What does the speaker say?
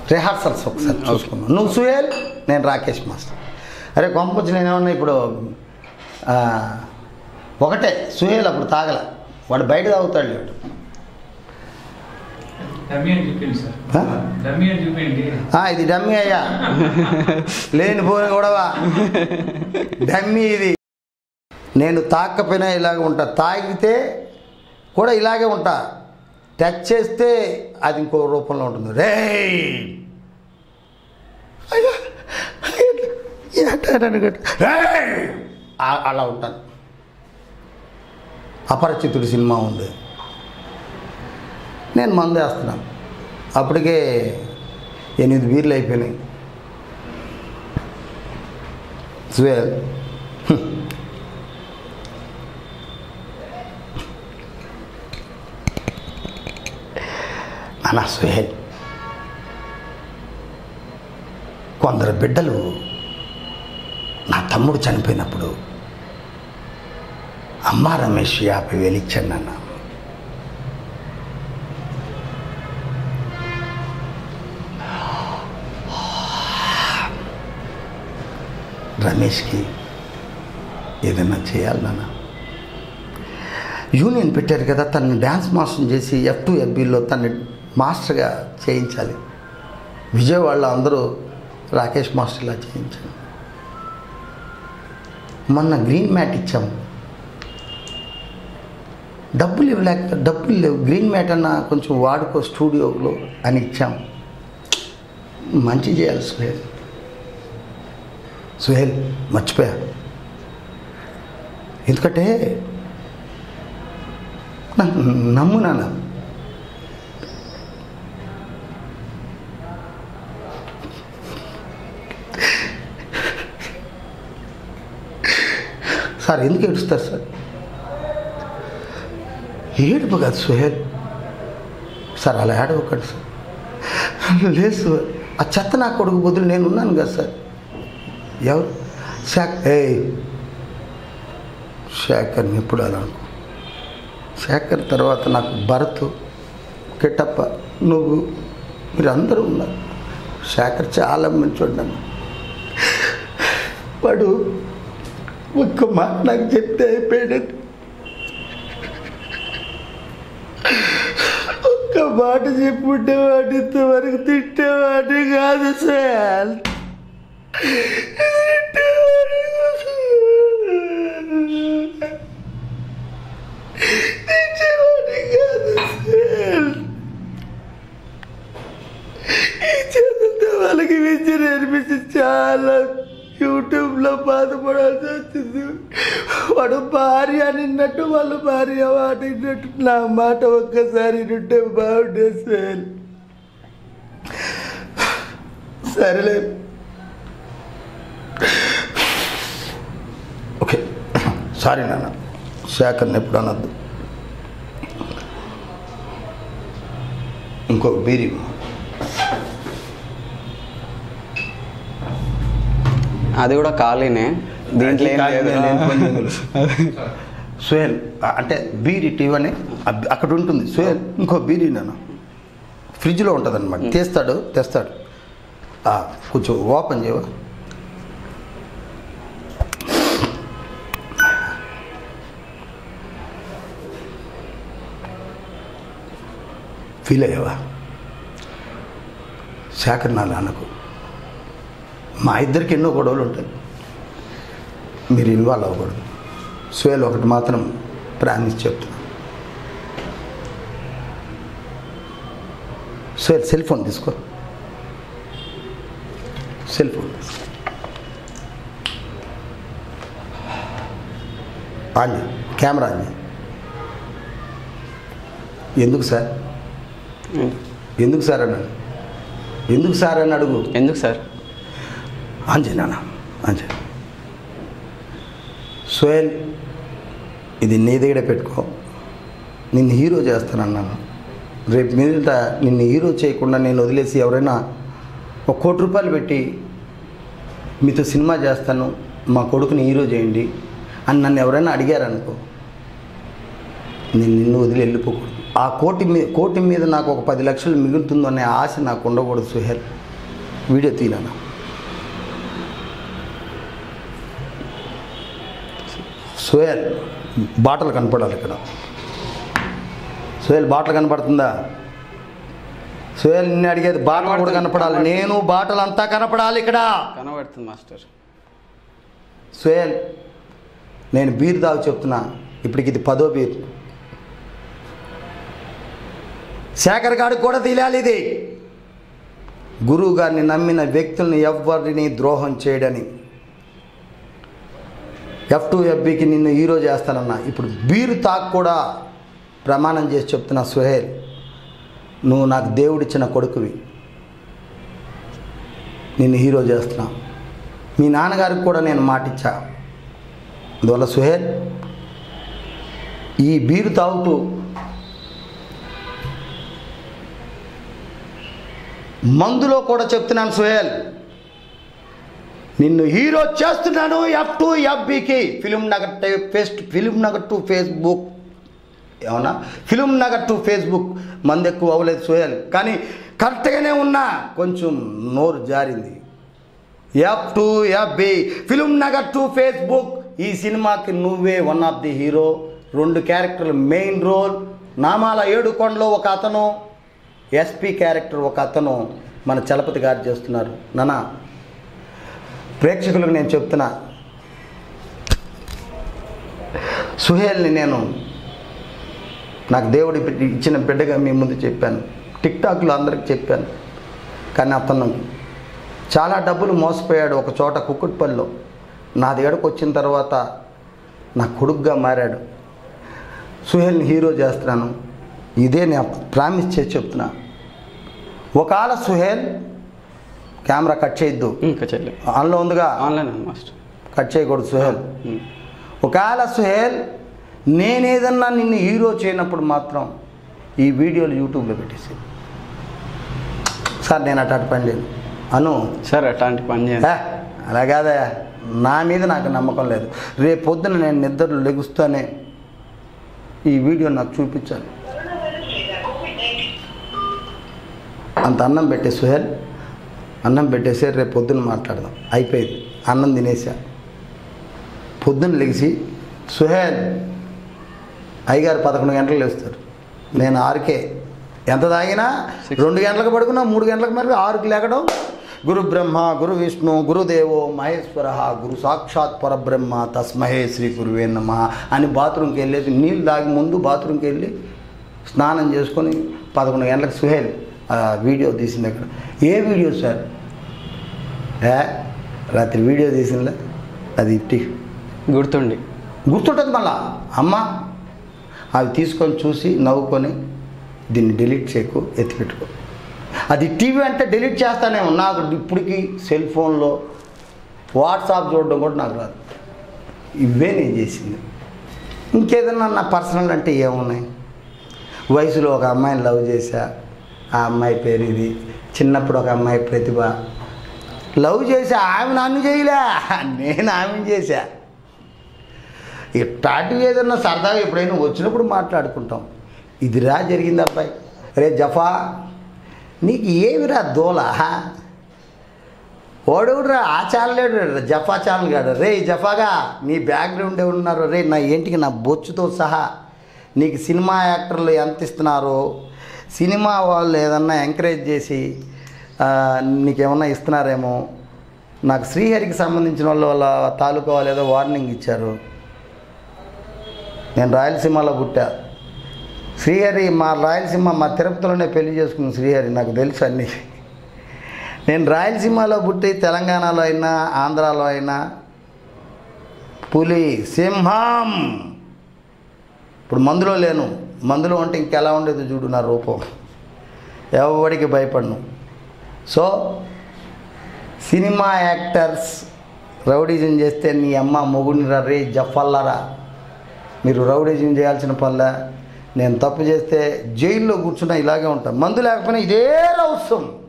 Rehearsals ఒకసారి చూసుకున్నాం నువ్వు సుహేల్ నేను రాకేష్ మాస్టర్ అరే కొంపొచ్చి నేనేమన్నా ఇప్పుడు ఆ, ఒకటే సుహేల్ అప్పుడు తాగల వాడు బయట తాగుతాడు లేడు డమ్మీ అని చూపించండి సార్ ఆ? డమ్మీ అని చూపించండి ఆ, ఇది డమ్మీ అయ్యా లేని పోని గొడవ డమ్మీ ఇది నేను తాకపోయినా ఇలాగే ఉంటా తాగితే కూడా ఇలాగే ఉంటా టచ్ చేస్తే అది ఇంకో రూపంలో ఉంటుంది రే అలా ఉంటాను అపరిచితుడు సినిమా ఉంది నేను మందు వేస్తున్నాను అప్పటికే ఎనిమిది బీర్లు అయిపోయినాయి సువేల్ అనా సుహేల్ కొందరు బిడ్డలు నా తమ్ముడు చనిపోయినప్పుడు అమ్మా రమేష్ యాభై వేలు ఇచ్చాను నాన్న రమేష్కి ఏదైనా చేయాలి నాన్న యూనియన్ పెట్టారు కదా తను డ్యాన్స్ మాస్టర్ చేసి ఎఫ్ టూ ఎఫ్బీలో తను మాస్టర్గా చేయించాలి విజయవాడలో అందరూ రాకేష్ మాస్టర్లా చేయించాను మొన్న గ్రీన్ మ్యాట్ ఇచ్చాము డబ్బులు ఇవ్వలేక డబ్బులు లేవు గ్రీన్ మ్యాట్ అన్న కొంచెం వాడుకో స్టూడియోలో అని ఇచ్చాము మంచి చేయాలి సుహేల్ సుహేల్ మర్చిపోయా ఎందుకంటే నన్ను నమ్ము నాన్న సార్ ఎందుకు ఏడుస్తారు సార్ ఏడుపు కాదు సుహేల్ సార్ అలా ఏడవకండి సార్ లేదు సార్ ఆ చెత్త నా కొడుకు బదులు నేను ఉన్నాను కదా సార్ ఎవరు శాఖ ఏ శేఖర్ని ఎప్పుడు అలా అనుకో శేఖర్ తర్వాత నాకు భరత్ కిట్టప్ప నువ్వు మీరు అందరూ ఉన్నారు శేఖర్ చాలా మంచోడు నన్ను వాడు ఒక్క మాట నాకు చెప్తే అయిపోయాడు ఒక్క మాట చెప్పుంటే వాడు ఇంతవరకు తిట్టేవాడు కాదు సార్ తిట్టేవాడు కాదు సార్ ఈ చదువుతో వాళ్ళకి విద్య నేర్పించి చాలా యూట్యూబ్లో బాధపడాల్సి వచ్చింది వాడు భార్య నిన్నట్టు వాళ్ళు భార్య మాట విన్నట్టు నా మాట ఒక్కసారి వింటే బాగుండే సార్ సరేలే ఓకే సారీ నాన్న శేఖర్ని ఎప్పుడు అనొద్దు ఇంకో బీరీ అది కూడా ఖాళీనే దీంట్లో ఏం లేదు సుహేల్ అంటే బీరి టీవని అక్కడ ఉంటుంది సుహేల్ ఇంకో బీరీ నేను ఫ్రిడ్జ్లో ఉంటుంది అనమాట తీస్తాడు తెస్తాడు ఆ, కొంచెం ఓపెన్ చేయవా ఫీల్ అయ్యావా శేఖర్ నా నాన్నకు మా ఇద్దరికి ఎన్నో గొడవలు ఉంటాయి మీరు ఇన్వాల్వ్ అవ్వకూడదు సువేల్ ఒకటి మాత్రం ప్రామిస్ చెప్తున్నా సువేల్ సెల్ ఫోన్ తీసుకో సెల్ ఫోన్ తీసుకో ఆన్ చేయి. కెమెరా ఆన్ చేయి. ఎందుకు సార్ ఎందుకు సార్ అన్నాడు ఎందుకు సార్ అని అడుగు ఎందుకు సార్ అంజయ్ నాన్న అంజయ్ సోయల్ ఇది నీ దగ్గర పెట్టుకో నిన్ను హీరో చేస్తానన్నాను రేపు మీదట నిన్ను హీరో చేయకుండా నేను వదిలేసి ఎవరైనా ఒక కోటి రూపాయలు పెట్టి మీతో సినిమా చేస్తాను మా కొడుకుని హీరో చేయండి అని నన్ను ఎవరైనా అడిగారనుకో నేను నిన్ను వదిలి వెళ్ళిపోకూడదు ఆ కోటి మీద కోటి మీద నాకు ఒక పది లక్షలు మిగులుతుందనే ఆశ నాకు ఉండకూడదు సుహేల్ వీడియో తీయనా సుహేల్ బాటలు కనపడాలి ఇక్కడ సుహేల్ బాటలు కనపడుతుందా సుహేల్ నిన్ను అడిగేది బాటలు కూడా కనపడాలి నేను బాటలు అంతా కనపడాలి ఇక్కడ కనబడుతుంది మాస్టర్ సుహేల్ నేను బీర్ దాగు చెప్తున్నా ఇప్పటికి ఇది పదో బీర్ శేఖర్ గారికి కూడా తెలియాలి ఇది గురువు గారిని నమ్మిన వ్యక్తుల్ని ఎవ్వరిని ద్రోహం చేయడని ఎఫ్ టు ఎఫ్బికి నిన్ను హీరో చేస్తానన్నా ఇప్పుడు బీరు తాకు కూడా ప్రమాణం చేసి చెప్తున్నా సుహేల్ నువ్వు నాకు దేవుడిచ్చిన కొడుకువి నిన్ను హీరో చేస్తున్నా మీ నాన్నగారికి కూడా నేను మాటిచ్చా అందువల్ల సుహేల్ ఈ బీరు తాగుతూ మందులో కూడా చెప్తున్నాను సుహేల్ నిన్ను హీరో చేస్తున్నాను ఎఫ్ టు ఎఫ్బికి Film Nagar face Film Nagar to Facebook ఏమన్నా ఫిలిం నగర్ టు ఫేస్బుక్ మంది ఎక్కువ అవ్వలేదు సుహేల్ కానీ కరెక్ట్గానే ఉన్నా కొంచెం నోరు జారింది F to FB Film Nagar to Facebook ఈ సినిమాకి నువ్వే వన్ ఆఫ్ ది హీరో రెండు క్యారెక్టర్లు మెయిన్ రోల్ నామాల ఏడు కొండలో ఒక అతను ఎస్పీ క్యారెక్టర్ ఒక అతను మన చలపతి గారు చేస్తున్నారు నానా ప్రేక్షకులకు నేను చెప్తున్నా సుహేల్ని నేను నాకు దేవుడి బిడ్డ- ఇచ్చిన బిడ్డగా మీ ముందు చెప్పాను టిక్టాక్లో అందరికి చెప్పాను కానీ అతను చాలా డబ్బులు మోసపోయాడు ఒక చోట కుక్కుట్పల్లిలో నా దగ్గరకు వచ్చిన తర్వాత నా కొడుకుగా మారాడు సుహేల్ని హీరో చేస్తున్నాను ఇదే నేను ప్రామిస్ చేసి చెప్తున్నా ఒకవేళ సుహేల్ కెమెరా కట్ చేయొద్దు ఇంకా చెల్లి ఆన్లో ఉందిగా ఆన్లైన్ మాస్టర్ కట్ చేయకూడదు సుహేల్ ఉమ్. ఒకవేళ సుహేల్ నేనేదన్నా నిన్ను హీరో చేయనప్పుడు మాత్రం ఈ వీడియోలు యూట్యూబ్లో పెట్టేసి సార్ నేను అటు అటు పని లేదు అను సరే అట్లాంటి పని చేయండి ఏ, అలా కాదా నా మీద నాకు నమ్మకం లేదు రేపు పొద్దున నేను నిద్ర లెగుస్తానే ఈ వీడియో నాకు చూపించాలి అంత అన్నం పెట్టే సుహేల్ అన్నం పెట్టేసి రేపు పొద్దున్న మాట్లాడదాం అయిపోయింది అన్నం తినేసా పొద్దున్న లెగిసి సుహేల్ అయ్యగారు పదకొండు గంటలు లేస్తారు నేను ఆరుకే ఎంత తాగినా రెండు గంటలకు పడుకున్నా మూడు గంటలకు మరి ఆరుకి లేకడం గురు బ్రహ్మ గురు విష్ణు గురుదేవో మహేశ్వర గురు సాక్షాత్ పరబ్రహ్మ తస్మహే శ్రీ గురువే నమ అని బాత్రూమ్కి వెళ్ళేసి నీళ్ళు తాగి ముందు బాత్రూమ్కి వెళ్ళి స్నానం చేసుకొని పదకొండు గంటలకు సుహేల్ ఆ వీడియో తీసింది అక్కడ ఏ వీడియో సార్ ఏ రాత్రి వీడియో తీసిందిలే అది ఇట్టి గుర్తుండి గుర్తుంటుంది మళ్ళా అమ్మ అవి తీసుకొని చూసి నవ్వుకొని దీన్ని డిలీట్ చేయకు ఎత్తిపెట్టుకో అది టీవీ అంటే డిలీట్ చేస్తానేమో నాకు ఇప్పటికి సెల్ ఫోన్లో వాట్సాప్ చూడడం కూడా నాకు రాదు ఇవే నేను చేసింది ఇంకేదన్నా నా పర్సనల్ అంటే ఏమున్నాయి వయసులో ఒక అమ్మాయిని లవ్ చేశా ఆ అమ్మాయి పేరు ఇది చిన్నప్పుడు ఒక అమ్మాయి ప్రతిభ లవ్ చేశా ఆమె నన్ను చేయలే నేను ఆమెను చేశా ఇట్లాంటివి ఏదన్నా సరదాగా ఎప్పుడైనా వచ్చినప్పుడు మాట్లాడుకుంటాం ఇదిరా జరిగింది అబ్బాయి రే జఫా నీకు ఏమిరా దోల ఓడెవడురా ఆ ఛానల్ లేడు జఫా ఛానల్ కాడు రే జఫాగా నీ బ్యాక్గ్రౌండ్ ఉన్నారు రే నా ఏంటికి నా బొచ్చుతో సహా నీకు సినిమా యాక్టర్లు ఎంత ఇస్తున్నారో సినిమా వాళ్ళు ఏదన్నా ఎంకరేజ్ చేసి ఆ, నీకేమన్నా ఇస్తున్నారేమో నాకు శ్రీహరికి సంబంధించిన వాళ్ళ వాళ్ళ తాలూకా వాళ్ళు ఏదో వార్నింగ్ ఇచ్చారు నేను రాయలసీమలో పుట్టా శ్రీహరి మా రాయలసీమ మా తిరుపతిలోనే పెళ్లి చేసుకున్న శ్రీహరి నాకు తెలుసు అన్నీ నేను రాయలసీమలో పుట్టి తెలంగాణలో అయినా ఆంధ్రాలో అయినా పులి సింహం ఇప్పుడు మందులో లేను మందులో ఉంటే ఇంకెలా ఉండేది చూడు నా రూపం ఎవరికి భయపడను సో సినిమా యాక్టర్స్ రౌడీజం చేస్తే నీ అమ్మ మొగుడిని రా రే జఫల్లరా మీరు రౌడీజం చేయాల్సిన పనులే నేను తప్పు చేస్తే జైల్లో కూర్చున్నా ఇలాగే ఉంటాను మందు లేకపోయినా ఇదే రౌస్యం